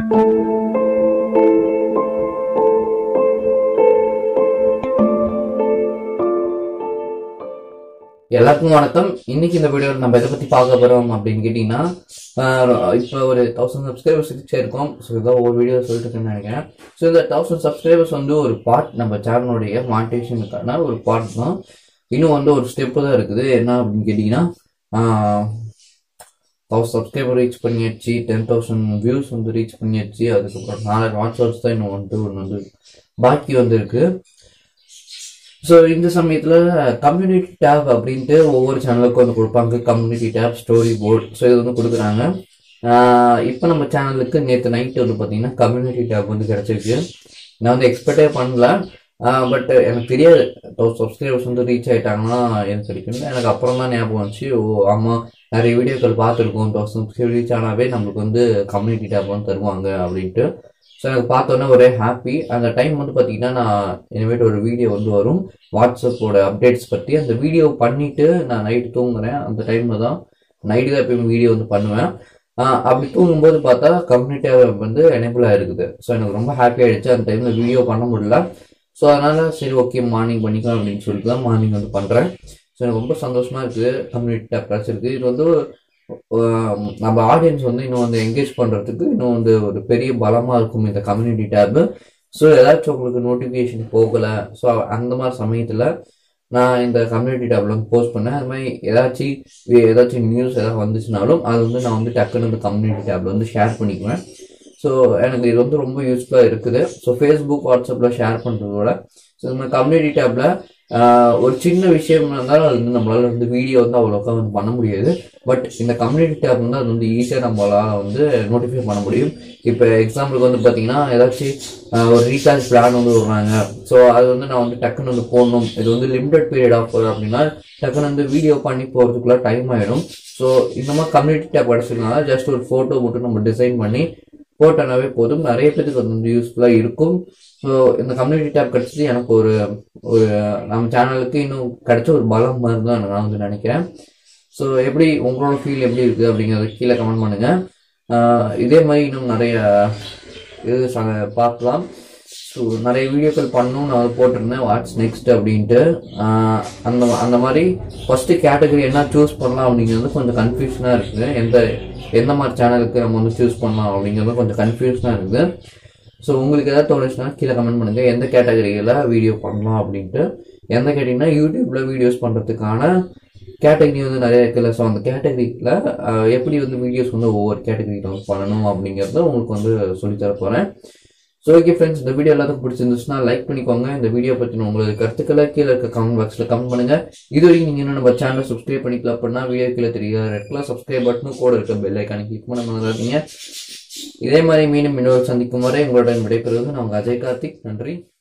எல்லாருக்கும் வணக்கம் இன்னைக்கு இந்த வீடியோவில் நம்ம எதை பற்றி பார்க்க போகிறோம் அப்படின்னு கேட்டிங்கன்னா இப்போ ஒரு தௌசண்ட் சப்ஸ்கிரைபர்ஸ் இருக்கோம் ஸோ இதான் ஒரு வீடியோ சொல்லிட்டு இருக்கேன்னு நினைக்கிறேன் ஸோ இந்த தௌசண்ட் சப்ஸ்கிரைபர்ஸ் வந்து ஒரு பார்ட் நம்ம சேனலுடைய மானிட்டேஷனுக்கான ஒரு பார்ட் தான் இன்னும் வந்து ஒரு ஸ்டெப்பு தான் இருக்குது என்ன அப்படின்னு கேட்டிங்கன்னா தௌசண்ட் சப்ஸ்கிரைபர் ரீச் பண்ணியாச்சு டென் தௌசண்ட் வியூஸ் வந்து ரீச் பண்ணியாச்சு அதுக்கப்புறம் நாலாயிரம் வாட்ஸ்அப்ஸ் தான் இன்னும் வந்து ஒன்று வந்து பாக்கி வந்து இருக்கு ஸோ இந்த சமயத்தில் கம்யூனிட்டி டேப் அப்படின்ட்டு ஒவ்வொரு சேனலுக்கும் வந்து கொடுப்பாங்க community tab story board so இது வந்து கொடுக்குறாங்க இப்போ நம்ம சேனலுக்கு நேற்று நைட்டு வந்து பார்த்தீங்கன்னா கம்யூனிட்டி டேப் வந்து கிடச்சிருக்கு நான் வந்து எக்ஸ்பெக்டே பண்ணல பட் எனக்கு தெரியாது தௌசண்ட் சப்ஸ்கிரைபர்ஸ் வந்து ரீச் ஆகிட்டாங்கன்னா எனக்கு கிடைக்கும் எனக்கு அப்புறம் தான் ஞாபகம் வந்துச்சு ஓ ஆமாம் நிறைய வீடியோக்கள் பார்த்துருக்கோம் தௌசண்ட் சப்ஸ்கிரைபர் ரீச் ஆனாவே நம்மளுக்கு வந்து கம்யூனிட்டி டேப் வந்து தருவாங்க அப்படின்ட்டு ஸோ எனக்கு பார்த்தோன்னே ஒரே ஹாப்பி அந்த டைம் வந்து பார்த்தீங்கன்னா நான் இனிமேட்டு ஒரு வீடியோ வந்து வரும் வாட்ஸ்அப்போட அப்டேட்ஸ் பற்றி அந்த வீடியோ பண்ணிவிட்டு நான் நைட்டு தூங்குறேன் அந்த டைமில் தான் நைட்டு தான் எப்பயும் வீடியோ வந்து பண்ணுவேன் அப்படி தூங்கும்போது பார்த்தா கம்யூனிட்டி வந்து எனேபிளாக இருக்குது ஸோ எனக்கு ரொம்ப ஹாப்பி ஆகிடுச்சு அந்த டைமில் வீடியோ பண்ண முடியல ஸோ அதனால் சரி ஓகே மார்னிங் பண்ணிக்கலாம் அப்படின்னு சொல்லிட்டு தான் மார்னிங் வந்து பண்ணுறேன் ஸோ எனக்கு ரொம்ப சந்தோஷமாக இருக்குது கம்யூனிட்டி டேப் இருக்குது இது வந்து நம்ம ஆடியன்ஸ் வந்து இன்னும் வந்து என்கேஜ் பண்ணுறதுக்கு இன்னும் வந்து ஒரு பெரிய பலமாக இருக்கும் இந்த கம்யூனிட்டி டேபு ஸோ ஏதாச்சும் உங்களுக்கு நோட்டிஃபிகேஷன் போகலை ஸோ அந்த மாதிரி சமயத்தில் நான் இந்த கம்யூனிட்டி டேப்ல வந்து போஸ்ட் பண்ணேன் அது மாதிரி ஏதாச்சும் ஏதாச்சும் நியூஸ் ஏதாவது வந்துச்சுனாலும் அது வந்து நான் வந்து டக்குன்னு இந்த கம்யூனிட்டி டேப்ல வந்து ஷேர் பண்ணிக்குவேன் ஸோ எனக்கு இது வந்து ரொம்ப யூஸ்ஃபுல்லாக இருக்குது ஸோ ஃபேஸ்புக் வாட்ஸ்அப்பில் ஷேர் பண்ணுறதோட ஸோ இந்த மாதிரி கம்யூனிட்டி டேப்பில் ஒரு சின்ன விஷயம் இருந்தாலும் அது வந்து நம்மளால வந்து வீடியோ வந்து அவ்வளோக்கா வந்து பண்ண முடியாது பட் இந்த கம்யூனிட்டி டேப் வந்து அது வந்து ஈஸியாக நம்மளால வந்து நோட்டிஃபை பண்ண முடியும் இப்போ எக்ஸாம்பிளுக்கு வந்து பார்த்தீங்கன்னா ஏதாச்சும் ஒரு ரீசார்ஜ் பிளான் வந்து விடுறாங்க ஸோ அது வந்து நான் வந்து டக்குன்னு வந்து போடணும் இது வந்து லிமிடெட் பீரியட் ஆஃப் அப்படின்னா டக்குன்னு வந்து வீடியோ பண்ணி போகிறதுக்குள்ள டைம் ஆகிடும் ஸோ இந்த மாதிரி கம்யூனிட்டி டேப் கிடச்சிருக்கனால ஜஸ்ட் ஒரு ஃபோட்டோ மட்டும் நம்ம டிசைன் பண்ணி போட்டோனாவே போதும் நிறைய பேருக்கு அது வந்து யூஸ்ஃபுல்லாக இருக்கும் ஸோ இந்த கம்யூனிட்டி டேப் கிடச்சது எனக்கு ஒரு ஒரு நம்ம சேனலுக்கு இன்னும் கிடைச்ச ஒரு பலம் மாதிரி தான் நான் வந்து நினைக்கிறேன் ஸோ எப்படி உங்களோட ஃபீல் எப்படி இருக்குது அப்படிங்கிறத கீழே கமெண்ட் பண்ணுங்கள் இதே மாதிரி இன்னும் நிறைய இது பார்க்கலாம் ஸோ நிறைய வீடியோக்கள் பண்ணணும் நான் போட்டிருந்தேன் வாட்ஸ் நெக்ஸ்ட் அப்படின்ட்டு அந்த அந்த மாதிரி ஃபஸ்ட்டு கேட்டகரி என்ன சூஸ் பண்ணலாம் அப்படிங்கிறது கொஞ்சம் கன்ஃபியூஷனாக இருக்குது எந்த எந்த மாதிரி சேனலுக்கு நம்ம வந்து சூஸ் பண்ணலாம் அப்படிங்கிறது கொஞ்சம் கன்ஃபியூஷனாக இருக்குது ஸோ உங்களுக்கு எதாவது தோணுச்சுன்னா கீழே கமெண்ட் பண்ணுங்கள் எந்த கேட்டகரியில் வீடியோ பண்ணலாம் அப்படின்ட்டு எந்த கேட்டிங்கன்னா யூடியூப்பில் வீடியோஸ் பண்ணுறதுக்கான கேட்டகரி வந்து நிறைய இருக்குல்ல ஸோ அந்த கேட்டகரியில் எப்படி வந்து வீடியோஸ் வந்து ஒவ்வொரு கேட்டகரியில் வந்து பண்ணணும் அப்படிங்கிறத உங்களுக்கு வந்து சொல்லித்தர போகிறேன் ஸோ ஓகே ஃப்ரெண்ட்ஸ் இந்த வீடியோ எல்லாத்துக்கும் பிடிச்சிருந்துச்சுன்னா லைக் பண்ணிக்கோங்க இந்த வீடியோ பற்றின உங்களுக்கு கருத்துக்களை கீழே இருக்க கமெண்ட் பாக்ஸில் கமெண்ட் பண்ணுங்கள் இது வரைக்கும் நீங்கள் இன்னும் நம்ம சேனலை சப்ஸ்கிரைப் பண்ணிக்கலாம் அப்படின்னா வீடியோ கீழே தெரியுது ரெட் கலர் சப்ஸ்கிரைப் பட்டனும் கூட இருக்க பெல் ஐக்கானை கிளிக் பண்ண மறந்துடாதீங்க இதே மாதிரி மீண்டும் இன்னொரு சந்திக்கும் வரை உங்களுடன் விடைபெறுவது நான் உங்கள் அஜய் கார்த்திக் நன்றி